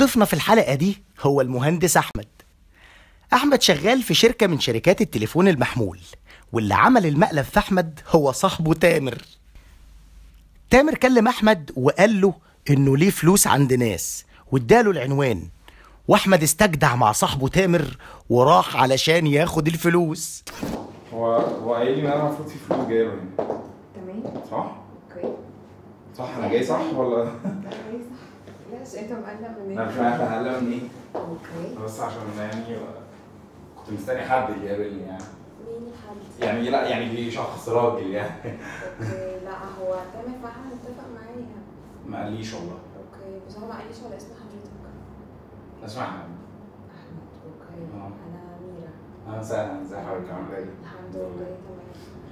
ضيفنا في الحلقة دي هو المهندس أحمد أحمد شغال في شركة من شركات التليفون المحمول واللي عمل المقلب في أحمد هو صاحبه تامر تامر كلم أحمد وقال له إنه ليه فلوس عند ناس واداله العنوان وأحمد استجدع مع صاحبه تامر وراح علشان ياخد الفلوس هو هو قايل لي ان انا المفروض في فلوس جايه له هنا تمام صح؟ اوكي صح انا جاي صح ولا؟ تمام صح ليش انت مقلق من انا مش ايه؟ عارف هقلق من ايه اوكي بس عشان يعني كنت مستني حد يقابلني يعني مين الحد؟ يعني لا يعني في شخص راجل يعني اوكي لا هو تامر فعلا اتفق معايا ما قاليش والله اوكي بس هو ما قاليش على اسم حضرتك اسمع احمد اوكي آه. انا ميرا انا سهلا ازي حضرتك عامله ايه؟ الحمد لله تمام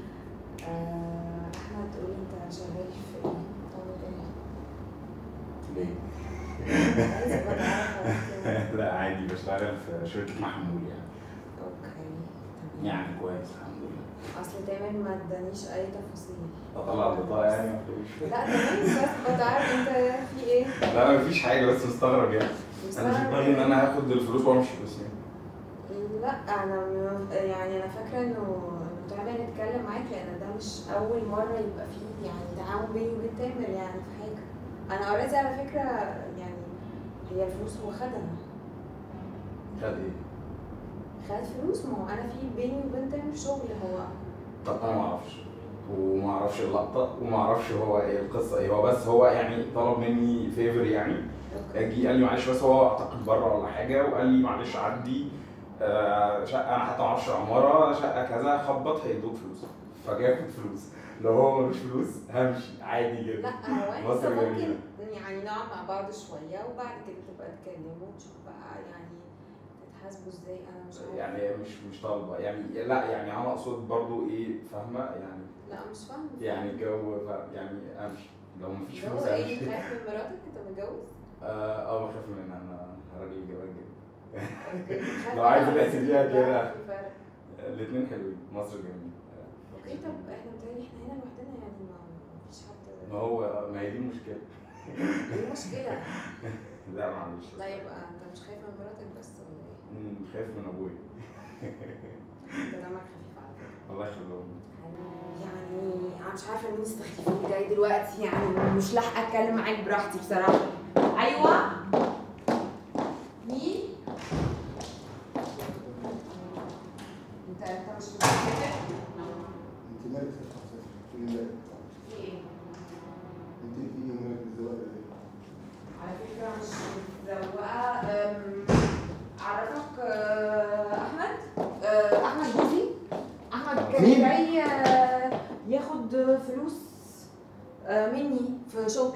آه، احمد قولي انت شغال في ايه؟ بتعمل ايه؟ ليه؟ عايزة ابقى أعرف هو لا عادي بشتغل في شركه محمول يعني اوكي تمام يعني كويس الحمد لله اصل تامر ما ادانيش اي تفاصيل اطلع البطاقه يعني ما تقوليش لا تمام بس بتعرف انت في ايه؟ لا مفيش حاجه بس مستغرب يعني انا في دماغي ان انا هاخد الفلوس وامشي بس يعني لا انا م- يعني انا فاكره انه انه تعالى نتكلم معاك لان ده مش اول مره يبقى فيه يعني تعاون بيني وبين تامر يعني في حاجه انا اوريدي على فكره يعني هي الفلوس هو خدها خد ايه؟ خد فلوس ما هو انا في بيني وبين تامر شغل هو طب انا ما اعرفش وما اعرفش اللقطه وما اعرفش هو ايه القصه ايه هو بس هو يعني طلب مني فيفر يعني اوكي اجي قال لي معلش بس هو اعتقد بره ولا حاجه وقال لي معلش عدي آه، شقه انا حتى ما اعرفش عماره شقه كذا خبط هيدوك فلوس فجاي اخد فلوس لو هو ملوش فلوس همشي عادي جدا لا هو انت مصر ممكن جميلة. يعني نقعد مع بعض شويه وبعد كده تبقى تكلموا وتشوف بقى يعني تتحاسبوا ازاي انا مش عارفه يعني مش مش طالبه يعني لا يعني انا اقصد برضو ايه فاهمه يعني لا مش فاهمه يعني الجو ف- يعني امشي لو مفيش هو فلوس ايه امشي خايف من مراتك انت متجوز؟ اه آه، بخاف منها انا راجل جواد جدا اوكي خايف لو عايز منها تحسبيها بس كده. في فرق. الاثنين حلوين مصر جميل اوكي طب احنا متهيألي احنا هنا لوحدنا يعني ما ما فيش حد ما هو ما هي دي المشكله ايه المشكلة؟ لا معلش لا يبقى انت مش خايف من مراتك بس ولا ايه؟ مم، خايف من ابويا انت دمك خفيف على فكرة الله يخليهم يعني انا مش عارفه مين استخدمني جاي دلوقتي يعني مش لاحقه اتكلم معاك براحتي بصراحه ايوه مين انت انت مش متأكد؟ انت مالك يا شخص في مالك في ايه انت في ايه مالك الزواج ده على فكره مش متزوقه أم، اعرفك آه، احمد آه، احمد جوزي احمد كان مين؟ جاي آه، ياخد فلوس آه، مني في شغل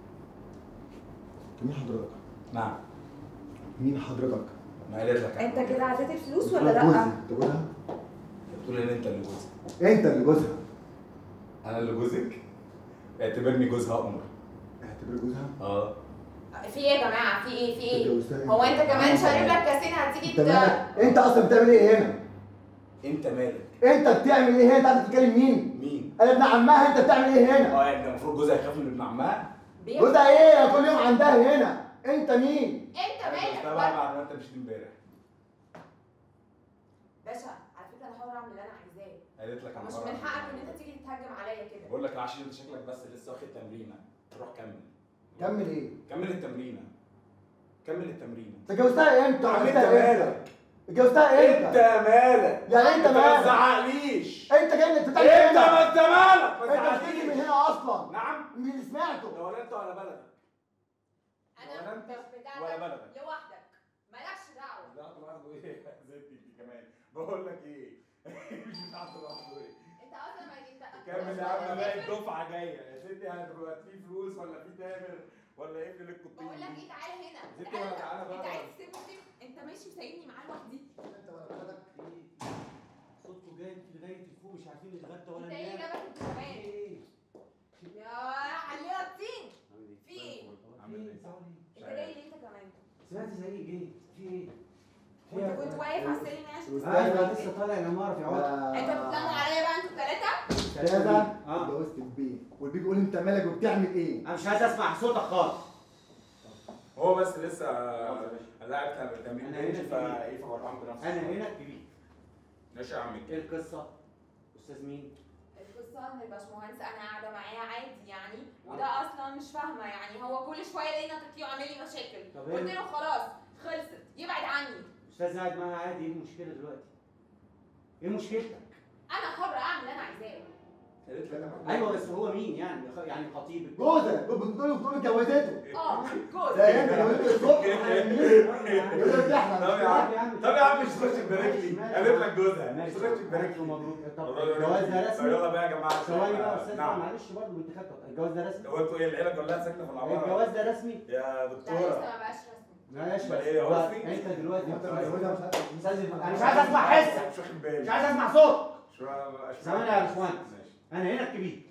مين حضرتك نعم مين حضرتك ما قالت لك انت كده عطيت الفلوس قلت ولا لك جوزي لا؟ انت جوزها بتقول ان انت اللي جوزك انت اللي جوزها انا اللي جوزك اعتبرني جوزها قمر اعتبر جوزها اه في ايه يا جماعه في ايه في ايه؟ اتجوزتها هو انت كمان شارب لك كاسين هتيجي انت ت- مالك انت اصلا بتعمل ايه هنا انت مالك انت بتعمل ايه هنا انت عارف تتكلم مين مين انا ابن عمها انت بتعمل ايه هنا اه يعني المفروض جوزها يخاف من ابن عمها بيع- جوزها ايه كل يوم عندها هنا انت مين انت مالك ده بقى بعد ما انت مشيت امبارح باشا على فكره انا هحاول اعمل اللي انا عايزاه قالت لك انا مش بره من عن- حقك ان انت تيجي تتهجم عليا كده بقول لك عشان انت شكلك بس لسه واخد تمرينه روح كمل كمل ايه كمل التمرينه كمل التمرينه انت جوزتها امتى يا عم انت وعرفتها امتى مالك اتجوزتها انت امتى مالك يعني انت ما مالك تزعقليش انت جاي انت بتعمل ايه انت هنا ما انت مالك ما انت بتيجي من تزعقليش هنا اصلا نعم من اللي سمعته ده ولا انت ولا بلدك انا ولا انت مش بتاعتك ولا بلدك لوحدك مالكش دعوه لا لوحده ايه يا زيتي انت كمان بقول لك ايه مش بتاعته لوحده ايه انت اصلا ما انت كمل يا عم باقي الدفعه جايه يا ستي هتبقى في فلوس ولا في تامر ولا ايه اللي القطين بقول لك دي؟ ايه تعالى هنا زيتي ولا تعالى بقى انت عايز تسيبني تسيب انت ماشي وسايبني معاه لوحدي انت ولا بلدك صوتكم جاي لغايه الفوق مش عارفين نتغدى ولا انت ايه ننام جابك انت كمان ايه يا علينا الطين في ايه؟ عامل ايه؟ انت جاي ليه انت كمان سمعت زي جيت في ايه؟ وانت كنت واقف على السلم عشان ايوه لسه طالع العماره في عمر انت بتلموا عليا بقى انتوا الثلاثه ثلاثة اه اتجوزت البيه والبيه بيقول انت مالك وبتعمل ايه انا مش عايز اسمع صوتك خالص هو بس لسه يا باشا. اللاعب كان تمرين أنا بنش هنا فايه ففرحان بنفسه انا هنا الكبير ماشي يا عم ايه القصه استاذ مين القصه ان الباشمهندس انا قاعده معاه عادي يعني وده اصلا مش فاهمه يعني هو كل شويه لقينا تطليع عامل لي مشاكل طب قلت إيه؟ له خلاص خلصت يبعد عني استاذ قاعد معاها عادي ايه المشكله دلوقتي ايه مشكلتك انا حره اعمل اللي انا عايزاه قالت لك ايوه بس هو مين يعني يعني خطيبك جوزك بتقول بتقول اتجوزته اه جوز ده انت اتجوزته الصبح يقول لك احنا طب يا عم طب يا عم مش تخش تبارك لي قالت لك جوزها مش تخش تبارك لي مبروك طب والله الجواز ده طب رسمي يلا بقى يا جماعه ثواني بقى يا استاذ بقى نعم معلش برضه انت خدت الجواز ده رسمي هو انتوا ايه العيله كلها ساكنه في العماره الجواز ده رسمي يا لا لسه دكتوره ما بقاش رسمي ماشي أمال بس إيه، هو بقى رسمي؟ انت دلوقتي انت متجوزها مش عارف استاذ انا مش عايز اسمع حسك مش واخد بالي مش عايز اسمع صوت شو مش ثواني يا باشمهندس. ماشي انا هنا الكبير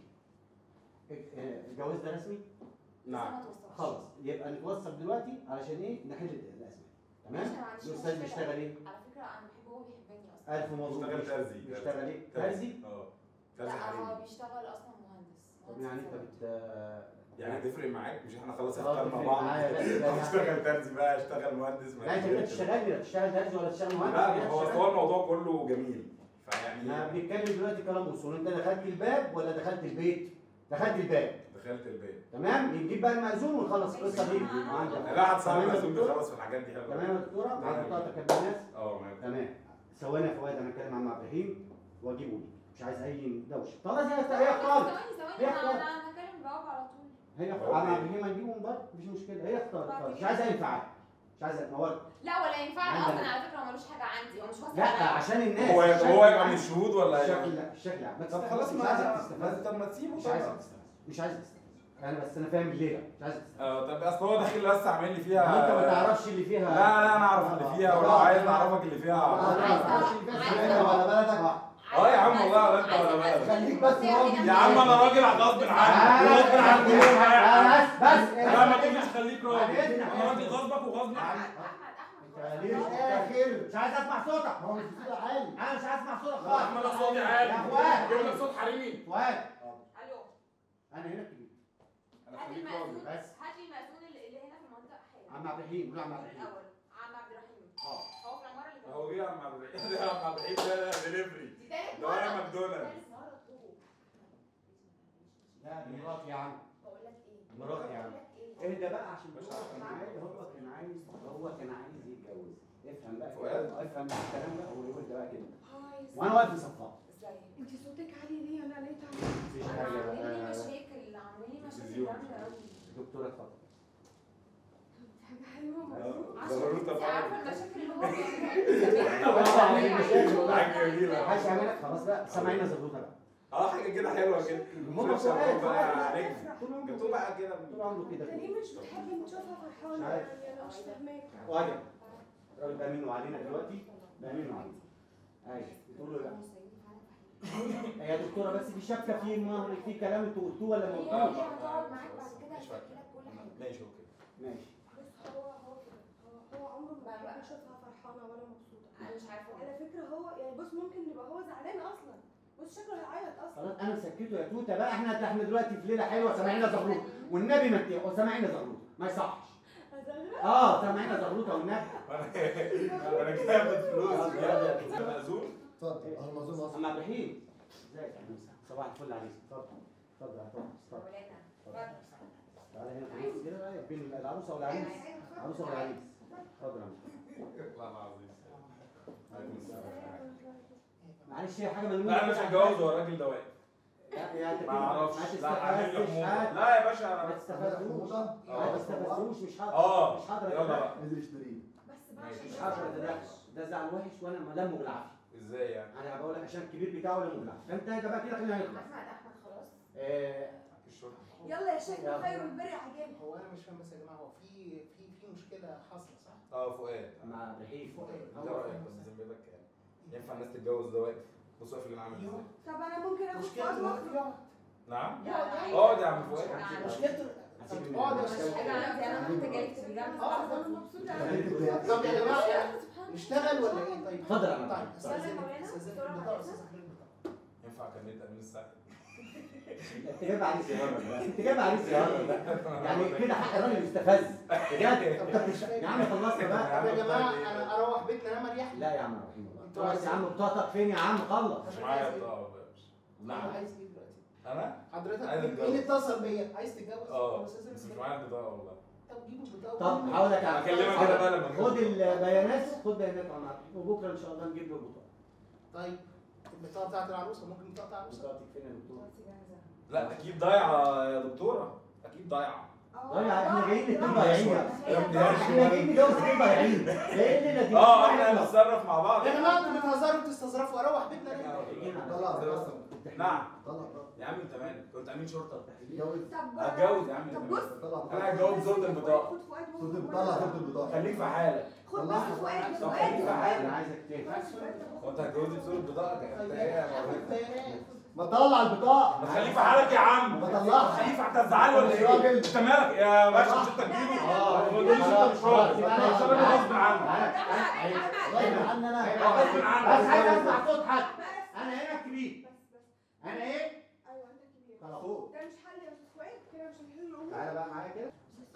الجواز ده رسمي نعم لسه ما توصلش. خلاص يبقى نتوصل دلوقتي علشان ايه نحل الازمه تمام ماشي، أنا ما عنديش الاستاذ مشكلة. بيشتغل ايه على فكره انا بحبه وهو بيحبني اصلا الف مبروك بيشتغل ترزي. بيشتغل ايه ترزي اه ترزي لا هو حريمي بيشتغل اصلا مهندس طب مهندس يعني انت زراعي. بت يعني هتفرق معاك مش احنا خلاص اه، اخترنا تفرق بعض معايا، لا، لا، لا. اشتغل ترزي بقى اشتغل مهندس لا انت لا تشتغل لا تشتغل ترزي ولا تشتغل مهندس لا لا، هو تشتغل. هو الموضوع كله جميل فيعني احنا بنتكلم دلوقتي كلام اصول انت دخلت الباب ولا دخلت البيت؟ دخلت الباب دخلت البيت تمام نجيب بقى المأذون ونخلص القصه دي عندك لا حد صاحبي تمام يا مسؤول دكتور؟ بيخلص في الحاجات دي حلوه تمام يا دكتوره معاك تمام. بطاقتك يا ابن الناس اه معاك تمام ثواني يا فؤاد انا هتكلم عن عبد الرحيم واجيبه لي مش عايز اي دوشه خلاص هي هي اختارت ثواني ثواني هي انا اختارت. انا أنا هكلم بابا على طول هي اختارت عن عبد الرحيم هنجيبه من بره مفيش مشكله هي اختارت خلاص مش عايز اي انفعال مش عايز مواد لا ولا ينفعني عندك. اصلا على فكره هو ملوش حاجه عندي هو مش واثق لا عليا. عشان الناس هو الشكل هو يبقى العام. من الشهود ولا الشكل لا الشكل لا طب خلاص مش عايزك ما تستفز طب ما تسيبه مش عايزك طبعا تستفز مش عايزك تستفز انا بس انا فاهم الليله مش عايزك تستفز اه طب اصل هو داخل بس عامل لي فيها ما انت ما تعرفش اللي فيها لا لا انا اعرف اللي فيها ولو عايز نعرفك اللي آه، فيها لا، ما تعرفش اللي فيها. عايزة- انت ولا بلدك اه يا عم والله ولا انت عايزة ولا بس- بلد. خليك بس راجل. يا عم انا راجل غصب عني غصب عن كلهم بس بس لا ما تجيش خليك راجل بعد إذنك. انا راجل غصبك وغصب عني احمد احمد احمد انت ليه خلاص. اخر مش عايز اسمع صوتك ما هو مش بصوت عالي انا مش عايز اسمع صوتك يا عم خالص انا صوتي عالي يا فؤاد. جيب لك صوت حريمي فؤاد الو انا هنا الكبير انا هات خليك المأذون راجل بس. هات لي المأذون اللي اللي هنا في المنطقه حالا عم عبد الرحيم قول عم عبد الرحيم الاول عم عبد الرحيم اه هو في العماره اللي هو جه يا عم عبد الرحيم ده يا عم عبد الرحيم ده دليفري دي تالت ده مره يا ماكدونالدز. تالت مره تقول. لا دي مراتي يا عم بقول لك ايه مراتي يا عم بقول لك ايه اهدى بقى عشان مش هو عارف. كان عايز هو كان عايز هو كان عايز يتجوز افهم بقى فؤاد. كده، افهم الكلام ده هو يقول ده بقى كده هاي وانا واقف في صفها ازاي انت صوتك عالي ليه انا لقيت مفيش حاجه عاملين لي بقى مشاكل عاملين لي مشاكل تلفزيون. جامده قوي دكتوره اتفضل حاجه حلوه مبروك زغروطة انت فعلا. عارفه المشاكل اللي هو بيعملها حاجة جميلة. محدش يعملك خلاص بقى سامعينا زغروطه بقى اه حاجة كده حلوة كده هم شوف فؤاد شباب بقى فؤاد عليك طول عمره جبتوه بقى كده طول عمره كده انت ليه مش بتحب نشوفها فرحانه مش عارف. يعني انا مش فاهماك واجب الراجل بقى منه علينا دلوقتي بقى منه علينا ايوه تقول له لا يا دكتوره بس في شكه في مهر في كلام انتوا قلتوه ولا ما هي قلتوش هتقعد معاك بعد كده هتحكي لك كل حاجه ماشي اوكي ماشي بص هو هو كده هو هو عمره ما بيحب يشوفها فرحانه ولا مبسوطه انا مش عارفه على فكره هو يعني بص ممكن يبقى هو زعلان اصلا بص شكله هيعيط اصلا خلاص انا مسكته يا توته بقى احنا احنا دلوقتي في ليله حلوه سامعينا زغروطه والنبي ما ت- سامعينا زغروطه ما يصحش هزغرق اه سامعينا زغروطه والنبي انا كده هاخد فلوس يا مأذون اتفضل اهلا مظلوم مصر اما عبد الرحيم ازيك يا موسى صباح الفل عليك اتفضل اتفضل يا اتفضل اتفضل مولانا تعالى هنا في النص كده بقى بين العروسه والعريس العروسه والعريس اتفضل يا موسى والله العظيم عليكم السلام معلش هي حاجه ملموسه لا انا مش هتجوز هو الراجل ده واقف لا يا انت ما كده ما اعرفش لا عامل لي تستفزش حموضه هات. لا يا باشا ما انا تستفزوش آه. ما تستفزوش مش حاضر اه مش حاضر يلا بقى نزل اشتريه بس بقى ماشي. عشان مش ده حاضر زعل ده ده وحش. ده زعل وحش وانا ملمه بالعافيه ازاي يعني انا بقول لك عشان الكبير بتاعه لمه بالعافيه فانت ده بقى كده خلينا نخلص احمد احمد خلاص آه، الشرطه يلا يا شيخ الخير والبر عجبني هو انا مش فاهم بس يا جماعه هو في في في مشكله حاصله صح؟ اه فؤاد مع عبد الرحيم فؤاد. انت رايك بس زي ما بقول لك يعني ينفع الناس تتجوز ده واقف بص واقف اللي انا عامل ازاي طب انا ممكن اخد مشكلته فاطمه إنه يقعد. نعم لا لا اقعد يا عم فؤاد مشكلته هسيب طب اقعد يا الموضوع. أستاذ. حاجه عندي انا محتاجه لك تبقي جنبي اه انا مبسوطه طب يا جماعه نشتغل ولا ايه طيب؟ اتفضل يا عم. طيب يلا يا استاذنك مولانا. استاذنك بسرعة البطاقه يا استاذنك البطاقه ينفع كملت امين الساعه انت جايب عريس يا هرم بقى انت جايب عريس يا هرم بقى يعني كده حق الراجل يستفز بجد طب مش يا عم خلصنا بقى طب يا جماعه انا اروح بيتنا انام اريح لا يا عم رحيم الله انتوا خلاص يا عم بطاقتك فين يا عم خلص مش معايا بطاقه والله نعم نعم عايز ايه دلوقتي انا حضرتك عايز مين اتجوز. مين اتصل بيا عايز تتجوز اه بس لازم بس مش تتجوز. معايا البطاقه والله طب جيبوا البطاقه طب وقولوا هقول لك على هكلمك حاجة. كده بقى لما خد البيانات خد بيانات عن عريس وبكره ان شاء الله نجيب له البطاقه طيب البطاقه بتاعت العروسه ممكن البطاقه بتاع العروسه بطاقتك فين يا دكتور؟ لا اكيد ضايعه يا دكتوره اكيد ضايعه ضايع احنا جايين نتنين ضايعين يا ابني يا احنا جايين نتجوز اتنين ضايعين جايين لنا دي اه احنا هنتصرف مع بعض يا جماعه انتوا بتهزروا وتستظرفوا اروح بيتنا ليه؟ طلع بس نعم طلع يا عم انت مالك كنت امين شرطه اتجوز هتجوز يا عم طب انت بص مالك؟ طلع انا هتجوز صوت البطاقه خد فؤاد صوت طلع صوت البطاقه خليك في حالك خد بس فؤاد طب فؤاد خليك في حالك انا عايزك تهدى هو انت هتجوزي بصوره البطاقه ده انت ايه يا مولانا؟ ما تطلع البطاقه ما تخليك في حالك يا عم ما طلعش. خليك انت هتزعلي ولا ايه؟ راجل. انت مالك يا باشا مش انت تجيبه؟ اه ما تقولش انت مش راجل خلاص، عشان انا غصب عنك غصب عني انا غصب عنك بس عايز اسمع صوت حد انا هنا الكبير انا ايه؟ ايوه انت كبير خلاص ده مش حل يا استاذ فؤاد كده مش هنحل الامور تعالى بقى معايا كده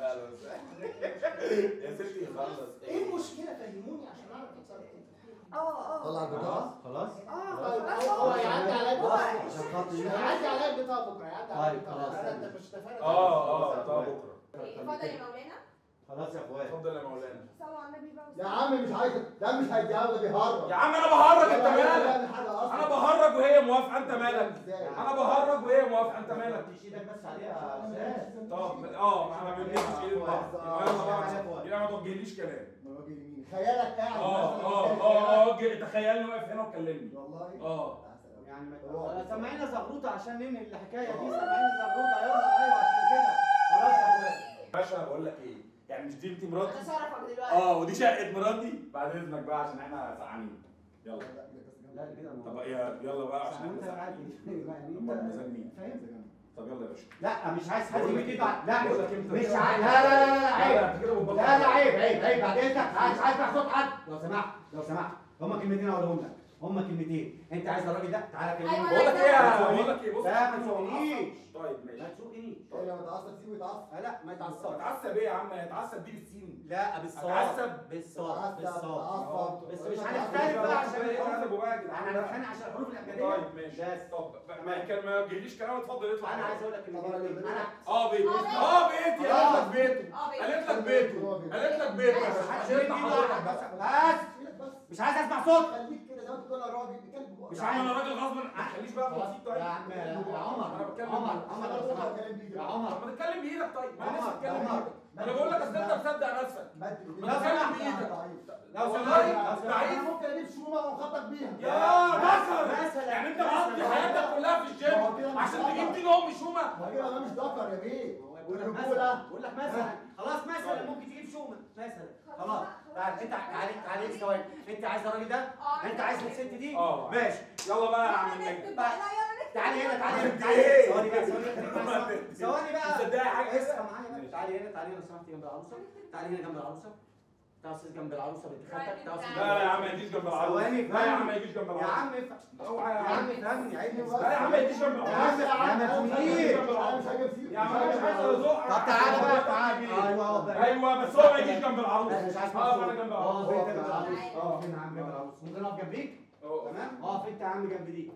يا ستي خلص ايه المشكله فهموني عشان اعرف اتصرف اه اه طلع البطاقه خلاص اه طيب خلاص هو هو هيعدي عليا خلاص، بكره عشان خاطري هيعدي عليا البطاقه بكره هيعدي عليا طيب، البطاقه خلاص. انا انت مش اتفقنا اه اه طب بكره اتفضل يا مولانا خلاص يا اخويا اتفضل يا مولانا صلوا على النبي بقى يا عم مش عايز ده مش هيتجوز ده بيهرب يا عم انا بهرج انت ولا مالك بيعمل حاجه اصلا انا بهرج وهي موافقه انت مالك ازاي؟ انا بهرج وهي موافقه انت مالك مش ايدك بس عليها يا استاذ طب اه ما احنا ما بنلمش ايد بعض يبقى يلا بقى يبقى ما توجهليش كلام من وجه اليمين خيالك قاعد اه مثلاً اه قدام اه خيالك. اه ج- تخيلني واقف هنا وكلمني والله اه يعني ما روح. سمعينا زغروطه عشان ننهي الحكايه دي سمعينا زغروطه يلا ايوه عشان كده خلاص يا اخويا باشا انا بقول لك ايه يعني مش دي انت مراتي انا شرفك دلوقتي اه ودي شقه مراتي بعد اذنك بقى عشان احنا سقعانين يلا لا كده طب يا- يلا بقى عشان انت احنا عادي يعني هم انت مزاجين فاهم طب يلا يا باشا لا مش عايز حد بقول لك يجي إيه؟ بعد لا بقول لك إيه؟ مش عايز لا لا لا لا عيب انت كده بتبطل لا لا عيب عيب عيب بعد اذنك مش عايز اسمع صوت حد لو سمحت لو سمحت هما كلمتين اقولهم لك هما كلمتين انت عايز الراجل ده تعالى كلمني أيوة، بقول لك ايه يا- بقول لك ايه بص لا ما تسوقنيش طيب ما ماشي تسوقنيش طيب لما تعصب سيبه يتعصب آه، لا ما يتعصبش اتعصب ايه يا عم اتعصب دي بالسين لا بالصوت أتعصب؟ بالصوت بالصوت تعصب بس مش هنختلف بقى عشان ايه الحروف تعصبوا بقى يا جدعان احنا هنتخانق عشان الحروف الابجديه طيب ماشي بس طب ما كان ما يجيليش كلام اتفضل اطلع انا عايز اقول لك ان طب أنا دي- اللي- انا اه بيت آه، بيت. اه بيت يا قالت لك بيته اه بيت. قالت لك بيته قالت لك بيته محدش عشان يجي انت بقى. حضرتك بس سيبك بس مش عايز اسمع صوت خليك كده زي ما انت بتقول يا راجل بيتكلم ببقك. مش يا عم انا راجل غصب ما تخليش بقى بسيط طيب يا عم يا عمر انا بتكلم عمر بإيدك. عمر أنا لو بقول سمحت. لك كلام بإيدي. يا عمر طب ما تتكلم بايدك طيب ما انا عمر، لسه بتكلم عمر. بايدك انا بقول لك اصل انت مصدق نفسك مد إيديك. ما تتكلم بإيدك. لو والله سمحت لو سمحت. ضعيف. انا ممكن اجيب شومه واخبطك بيها يا بكر مثلا. يعني انت مقضي مثلا. حياتك كلها في الجيم ما هو كده مش عشان غلط. تجيب دين ام شومه ما كده ده مش ذكر يا بيه بقول لك مثلا والرجوله بقول لك مثلا خلاص مثلا ممكن تجيب شومه مثلا خلاص تعال انت تعالى تعالى ثواني انت عايز الراجل ده اه انت عايز الست دي اه. ماشي يلا بقى يا عم يلا النجم نكتب بقى لا يلا نكتب تعالي هنا تعالي هنا انت تعالي ايه؟ ثواني بقى ثواني خليك معايا. ثواني بقى تصدقي حاجه اسمع كده معايا بقى تعالي هنا تعالي هنا لو سمحت جنب العروسه تعالي هنا جنب العروسه تعالى استاذ جنب العروسه بنت خالتك تعالى أستاذ لا لا يا عم ما يجيش جنب العروسه ثواني لا يا عم ما يجيش جنب يا العروسه عم افهم اوعى يا عم فهمني عيب لا يا عم ما يجيش جنب يا العروسه عم يا عم تقيل انا مش هجيب سيره يا عم انا مش عايز ازق طب تعالى بقى تعالى ايوه بقى ايوه بس هو ما يجيش جنب العروسه لا مش عايز اه انا جنب اه العروسه فين جنب العروسه اه فين يا عم جنب العروسه ممكن اقف جنبيك اه. تمام اه فين يا عم جنب دي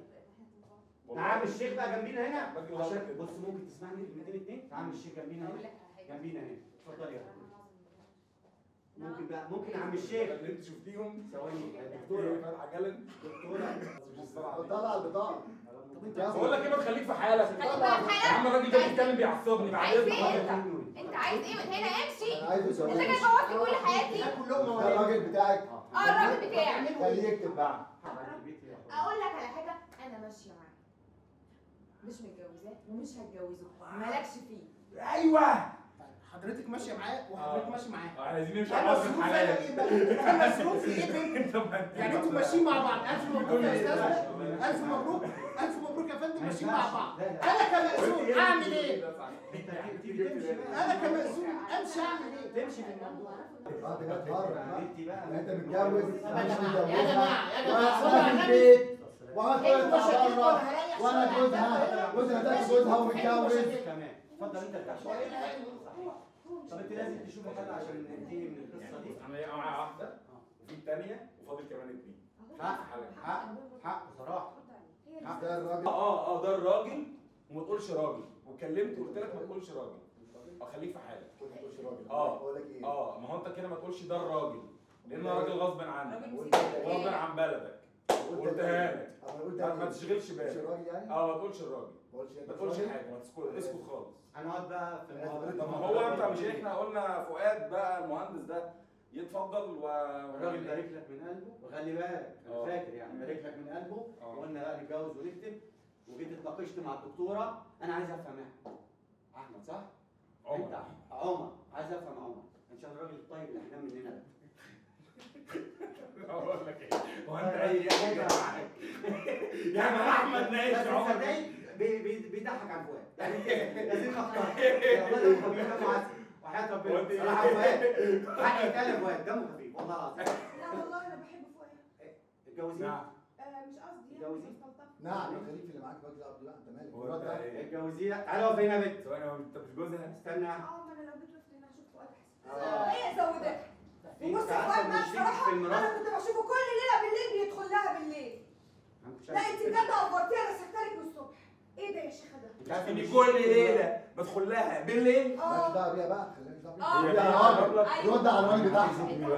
والله. تعال الشيخ بقى جنبينا هنا راجل غلط عشان كده. بص ممكن تسمعني كلمتين اتنين تعال الشيخ جنبينا هنا جنبينا هنا اتفضل يا فندم. ممكن بقى ممكن يا عم الشيخ اللي انت شفتيهم ثواني يا دكتوره دكتوره فاتحه جلن دكتوره طلع البطاقه طب انت بقول لك ايه ما تخليك في حالك خليك يا بقى في حالك عم الراجل ده بيتكلم بيعصبني بعد عايز اذنك ايه انت؟ انت عايز ايه من هنا امشي انا عايزه انت جاي يسوي تبوظ لي كل حياتي ناكل لقمه ده ولا الراجل بتاعك اه الراجل بتاعي خليه يكتب بقى اقول لك على حاجه انا ماشيه معاه مش متجوزاه ومش هتجوزه مالكش فيه ايوه حضرتك ماشيه معاه وحضرتك ماشي معاه اه، عايزين نمشي يعني على مصروف حلال انا ايه بقى؟ انا مصروف في ايه بينكم؟ انت ما- يعني انتوا ماشيين مع بعض الف مبروك يا استاذ الف مبروك الف مبروك يا فندم ماشيين مع بعض انا كمأذون اعمل ايه؟ انا كمأذون امشي اعمل ايه؟ تمشي في الموضوع اه ده جت مرة بقى. انت بقى انت متجوز يا انا مش جماعه متجوزها يا جماعه يا جماعه صلوا وانا على في النبي البيت وعملت إيه تطلع المشاكل بره وأنا هريح وانا شوية. جوزها جوزها ده ماشي، جوزها حلو ومتجوز المشاكل. تمام اتفضل انت ارتاح شويه وإيه الهي والله. طب انت لازم تشوفي حل عشان ننتهي من القصه دي انا معايا واحده وفي الثانيه وفاضل كمان اثنين حق حق حق بصراحه حق ده الراجل اه اه ده الراجل وما تقولش راجل وكلمت وقلت لك ما تقولش راجل اه خليك في حالك ما تقولش راجل اه. بقول لك ايه اه ما هو انت كده ما تقولش ده الراجل لان راجل غصب عنك راجل غصب عن بلدك قلت قلتها لك أما قلت ما- ما إيه؟ تشغلش مش بالك الراجل يعني اه ما تقولش الراجل ما قلتش ما تقولش حاجه ما تسكت اسكت خالص هنقعد بقى في المحاضره طب ما هو انت مش احنا قلنا فؤاد بقى المهندس ده يتفضل و الراجل بارك لك من قلبه وخلي بالك انا اه. فاكر يعني بارك لك من قلبه اه. وقلنا لا نتجوز ونكتب وجيت اتناقشت مع الدكتوره انا عايز افهم احمد احمد صح؟ انت عمر عمر عايز افهم عمر عشان الراجل الطيب اللي احنا مننا ده اقول لك ايه هو انت اي حاجه معاك يعني احمد ناقش بس عمر صدقني بي- بي- بيضحك عن فؤاد يعني انت لازم نختار والله دمه خفيف دمه عسل وحياة ربنا وانت- صراحة فؤاد حق يتكلم فؤاد دمه خفيف والله العظيم لا والله انا بحب فؤاد اتجوزيه نعم آه مش قصدي يعني جوزي. بستلطف. نعم الخليفه اللي معاك الراجل ده لا انت مالك هو الراجل انت ده ايه اتجوزيه تعالى اقف هنا يا بنت ثواني هو انت مش جوزها استنى اه ما انا لو جيت وقفت هنا هشوف فؤاد احسن آه. هي زودتها في وبص ساعات فؤاد بقى بنشتكي بصراحه في المرأة انا كنت بشوفه كل ليله بالليل بيدخل لها بالليل لا انت بجد عبرتيها انا سكتلك من الصبح ايه ده يا شيخه ده؟ اني كل ليله بدخل لها بالليل مالكش اه دعوه بيها بقى خلينا دعوه اه. بيها يا راجل أيوة. رد على الراجل بتاعها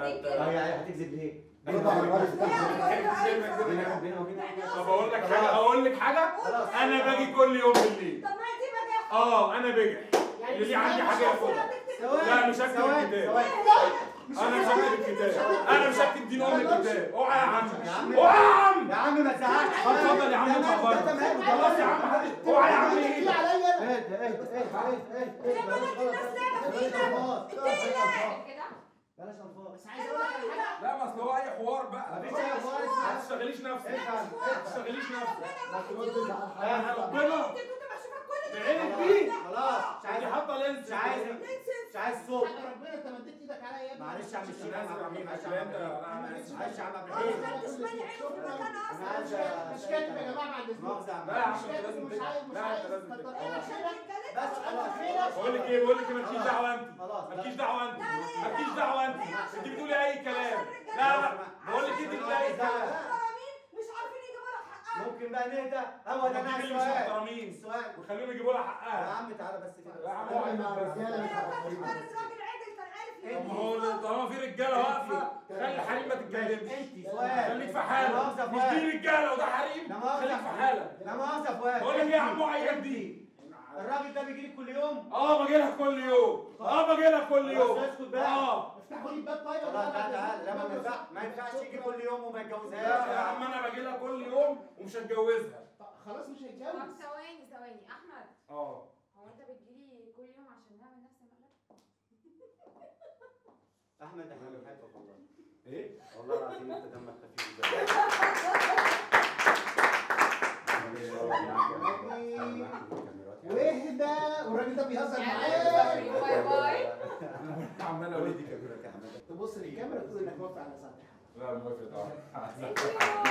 هي هتكذب ليه؟ رد على الراجل هي بتاعها عبرتها بينك أيوة. وبينها وبين طب اقول لك حاجه اقول لك حاجه خلاص. انا باجي كل يوم بالليل طب ما هي دي بقى اه انا بجح اللي ليه عندي حاجه ياخدها لا مش هكتب الكتاب انا مش هكتب الكتاب انا مش هكتب دين ام الكتاب اوعى يا عم يا عم. اوعى يا عم يا عم ما تزعلش طب اتفضل يا عم اطلع بره خلاص يا عم حبيبي. اوعى يا عم ايه ده؟ عليا انا اهدى اهدى اهدى اهدى يا بنات الناس لعبة في ايدك كده بلاش الفاظ بس عايز اقول لك على حاجه لا ما اصل هو اي حوار بقى مفيش اي حوار ما تشتغليش نفسك افهم ما تشتغليش نفسك ما تردش على انا الحاجه ربنا انت كنت بشوفك كل ده بعينك دي خلاص مش دي عايز حاطه لينس مش عايز مش عايز صوت حق ربنا انت مديت ايدك عليا يا ابني معلش يا عم الشيخ انا اسف يا عم معلش لا انت لا انا معلش اسف معلش يا عم عبد ما الحليم خدتش بالي عينه في مكان انا عايز اصلا مش كاتب يا جماعه بعد اذنكم مؤاخذة يا عم لا يا عم مش انت كاتب لازم ومش تجي. عايز مش لا عايز انت لازم تجي. كتر ايوه خيرك. عشان رجالتك بس انا وخلاص. بقول لك ايه بقول لك مالكيش دعوه انت خلاص مالكيش دعوه انت لا، لا، مالكيش لا. دعوه انت لا، عشان انت بتقولي اي كلام عشان لا لا رجالة. بقول لك انت بتقولي اي كلام محترمين مش عارفين يجيبوا لها حقها ممكن بقى نهدى هو ده انا نجيب اللي مش السؤال محترمين السؤال وخليهم يجيبوا لها يا حقها عم تعالى بس كده يا عم بس. هو مع بس. الرجاله مش لو كانت عارفين فارس راجل عدل كان عارف طب ما يجيب هو طالما في رجاله واقفه خلي حريم ما تتكلمش انت سؤال خليك في لا حالك مؤاخذة مش فؤاد. دي رجاله وده حريم لا مؤاخذة. خليك في حالك لا مؤاخذة فؤاد بقول لك ايه يا عم انت- وعيك انت. دي الراجل ده بيجي لك كل يوم اه باجي لها كل يوم اه باجي لها كل يوم خلاص اسكت بقى. اه افتحوا لي الباب طيب خلاص تعالى تعالى لا ما ينفعش ما ينفعش يجي كل يوم وما لا يتجوزهاش يا عم انا باجي لها كل يوم ومش هتجوزها طب خلاص مش طب هيتجوز ثواني ثواني احمد اه هو انت بتجيلي كل يوم عشان نعمل نفس المقلب؟ احمد احنا بنحبك والله ايه والله العظيم انت دمك خفيف واهدى والراجل ده بيهزر يعني معاك باي باي عمال ولدي اقول كبيرك يا احمد تبص للكاميرا تقول انك موافق على ساعتها لا موافق طبعا Thank you.